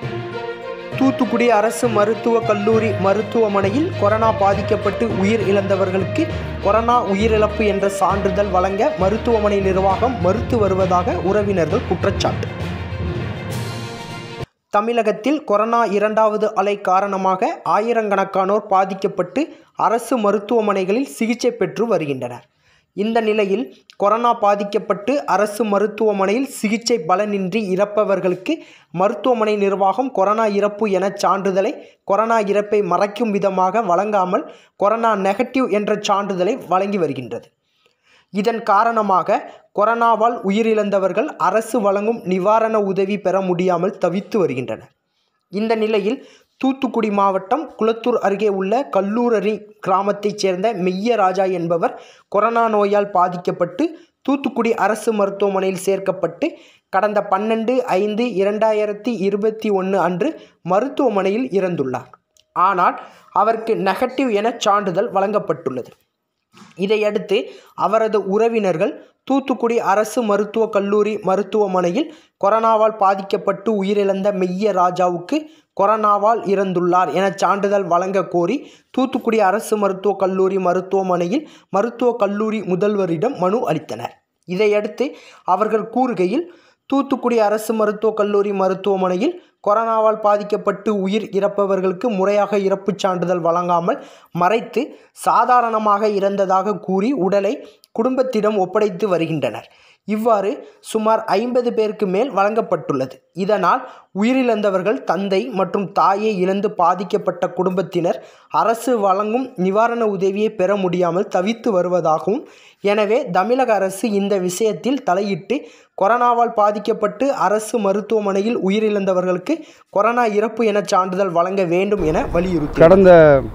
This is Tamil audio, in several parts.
தூத்துக்குடி அரசு மருத்துவக் கல்லூரி மருத்துவமனையில் கொரோனா பாதிக்கப்பட்டு உயிர் இழந்தவர்களுக்கு கொரோனா உயிரிழப்பு என்ற சான்றிதழ் வழங்க மருத்துவமனை நிர்வாகம் மறுத்து வருவதாக உறவினர்கள் குற்றச்சாட்டு தமிழகத்தில் கொரோனா இரண்டாவது அலை காரணமாக ஆயிரக்கணக்கானோர் பாதிக்கப்பட்டு அரசு மருத்துவமனைகளில் சிகிச்சை பெற்று வருகின்றனர் இந்த நிலையில் கொரோனா பாதிக்கப்பட்டு அரசு மருத்துவமனையில் சிகிச்சை பலனின்றி இறப்பவர்களுக்கு மருத்துவமனை நிர்வாகம் கொரோனா இறப்பு என சான்றிதழை கொரோனா இறப்பை மறைக்கும் விதமாக வழங்காமல் கொரோனா நெகட்டிவ் என்ற சான்றிதழை வழங்கி வருகின்றது இதன் காரணமாக கொரோனாவால் உயிரிழந்தவர்கள் அரசு வழங்கும் நிவாரண உதவி பெற முடியாமல் தவித்து வருகின்றனர் இந்த நிலையில் தூத்துக்குடி மாவட்டம் குளத்தூர் அருகே உள்ள கல்லூரரி கிராமத்தைச் சேர்ந்த மெய்யராஜா என்பவர் கொரோனா நோயால் பாதிக்கப்பட்டு தூத்துக்குடி அரசு மருத்துவமனையில் சேர்க்கப்பட்டு கடந்த பன்னெண்டு ஐந்து இரண்டாயிரத்தி இருபத்தி ஒன்று அன்று மருத்துவமனையில் இறந்துள்ளார் ஆனால் அவருக்கு நெகட்டிவ் என சான்றிதழ் வழங்கப்பட்டுள்ளது இதையடுத்து அவரது உறவினர்கள் தூத்துக்குடி அரசு மருத்துவக் கல்லூரி மருத்துவமனையில் கொரோனாவால் பாதிக்கப்பட்டு உயிரிழந்த மெய்ய ராஜாவுக்கு கொரோனாவால் இறந்துள்ளார் என சான்றிதழ் வழங்க கோரி தூத்துக்குடி அரசு மருத்துவக் கல்லூரி மருத்துவமனையில் மருத்துவக் கல்லூரி முதல்வரிடம் மனு அளித்தனர் இதையடுத்து அவர்கள் கூறுகையில் தூத்துக்குடி அரசு மருத்துவக் கல்லூரி மருத்துவமனையில் கொரோனாவால் பாதிக்கப்பட்டு உயிர் இறப்பவர்களுக்கு முறையாக இறப்புச் சான்றிதழ் வழங்காமல் மறைத்து சாதாரணமாக இறந்ததாக கூறி உடலை குடும்பத்திடம் ஒப்படைத்து வருகின்றனர் இவ்வாறு சுமார் ஐம்பது பேருக்கு மேல் வழங்கப்பட்டுள்ளது இதனால் உயிரிழந்தவர்கள் தந்தை மற்றும் தாயை இழந்து பாதிக்கப்பட்ட குடும்பத்தினர் அரசு வழங்கும் நிவாரண உதவியை பெற முடியாமல் தவித்து வருவதாகவும் எனவே தமிழக அரசு இந்த விஷயத்தில் தலையிட்டு கொரோனாவால் பாதிக்கப்பட்டு அரசு மருத்துவமனையில் உயிரிழந்தவர்களுக்கு கொரோனா இறப்பு என சான்றிதழ் வழங்க வேண்டும் என வலியுறுத்தி கடந்த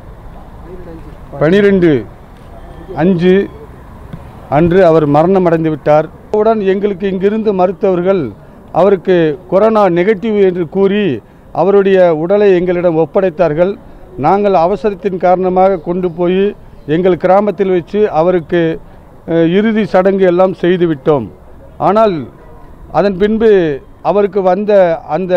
பனிரெண்டு அஞ்சு அன்று அவர் மரணம் அடைந்து விட்டார் உடன் எங்களுக்கு இங்கிருந்து மருத்துவர்கள் அவருக்கு கொரோனா நெகட்டிவ் என்று கூறி அவருடைய உடலை எங்களிடம் ஒப்படைத்தார்கள் நாங்கள் அவசரத்தின் காரணமாக கொண்டு போய் எங்கள் கிராமத்தில் வச்சு அவருக்கு அஹ், இறுதி சடங்கு எல்லாம் செய்துவிட்டோம் ஆனால் அதன் பின்பு அவருக்கு வந்த அந்த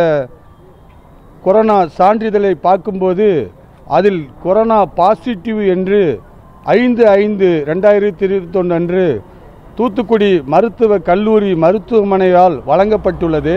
கொரோனா சான்றிதழை பார்க்கும்போது அதில் கொரோனா பாசிட்டிவ் என்று ஐந்து ஐந்து ரெண்டாயிரத்தி இருபத்தொன்று அன்று தூத்துக்குடி மருத்துவ கல்லூரி மருத்துவமனையால் வழங்கப்பட்டுள்ளது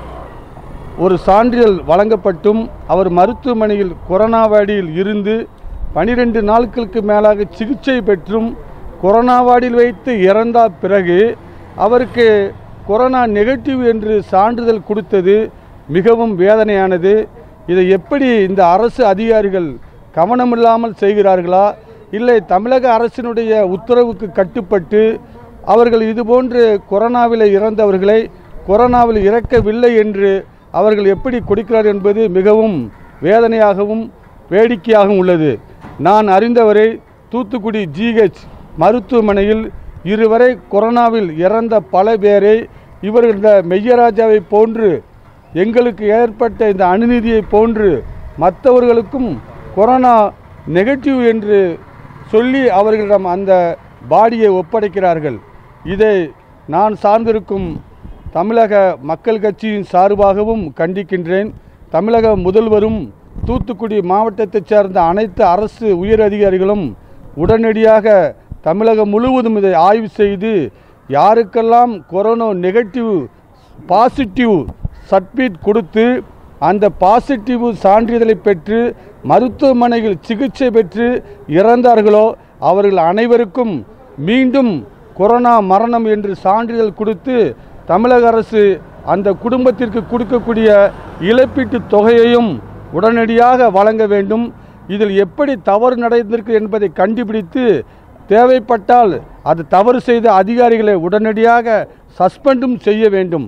ஒரு சான்றிதழ் வழங்கப்பட்டும் அவர் மருத்துவமனையில் கொரோனா வார்டில் இருந்து பனிரெண்டு நாட்களுக்கு மேலாக சிகிச்சை பெற்றும் கொரோனா வார்டில் வைத்து இறந்த பிறகு அவருக்கு கொரோனா நெகட்டிவ் என்று சான்றிதழ் கொடுத்தது மிகவும் வேதனையானது இதை எப்படி இந்த அரசு அதிகாரிகள் கவனமில்லாமல் செய்கிறார்களா இல்லை தமிழக அரசினுடைய உத்தரவுக்கு கட்டுப்பட்டு அவர்கள் இதுபோன்று கொரோனாவில் இறந்தவர்களை கொரோனாவில் இறக்கவில்லை என்று அவர்கள் எப்படி கொடுக்கிறார் என்பது மிகவும் வேதனையாகவும் வேடிக்கையாகவும் உள்ளது நான் அறிந்தவரை தூத்துக்குடி ஜிஹெச் மருத்துவமனையில் இருவரை கொரோனாவில் இறந்த பல பேரை இவர் இந்த மெய்யராஜாவை போன்று எங்களுக்கு ஏற்பட்ட இந்த அநீதியை போன்று மற்றவர்களுக்கும் கொரோனா நெகட்டிவ் என்று சொல்லி அவர்களிடம் அந்த பாடியை ஒப்படைக்கிறார்கள் இதை நான் சார்ந்திருக்கும் தமிழக மக்கள் கட்சியின் சார்பாகவும் கண்டிக்கின்றேன் தமிழக முதல்வரும் தூத்துக்குடி மாவட்டத்தைச் சேர்ந்த அனைத்து அரசு உயர் அதிகாரிகளும் உடனடியாக தமிழகம் முழுவதும் இதை ஆய்வு செய்து யாருக்கெல்லாம் கொரோனா நெகட்டிவ் பாசிட்டிவ் சர்டிஃபிகேட் கொடுத்து அந்த பாசிட்டிவ் சான்றிதழை பெற்று மருத்துவமனையில் சிகிச்சை பெற்று இறந்தார்களோ அவர்கள் அனைவருக்கும் மீண்டும் கொரோனா மரணம் என்று சான்றிதழ் கொடுத்து தமிழக அரசு அந்த குடும்பத்திற்கு கொடுக்கக்கூடிய இழப்பீட்டு தொகையையும் உடனடியாக வழங்க வேண்டும் இதில் எப்படி தவறு நடந்திருக்கு என்பதை கண்டுபிடித்து தேவைப்பட்டால் அது தவறு செய்த அதிகாரிகளை உடனடியாக சஸ்பெண்டும் செய்ய வேண்டும்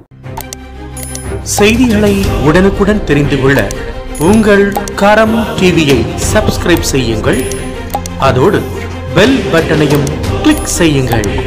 செய்திகளை உடனுக்குடன் தெரிந்து கொள்ள உங்கள் கரம் டிவியை சப்ஸ்கிரைப் செய்யுங்கள் அதோடு பெல் பட்டனையும் கிளிக் செய்யுங்கள்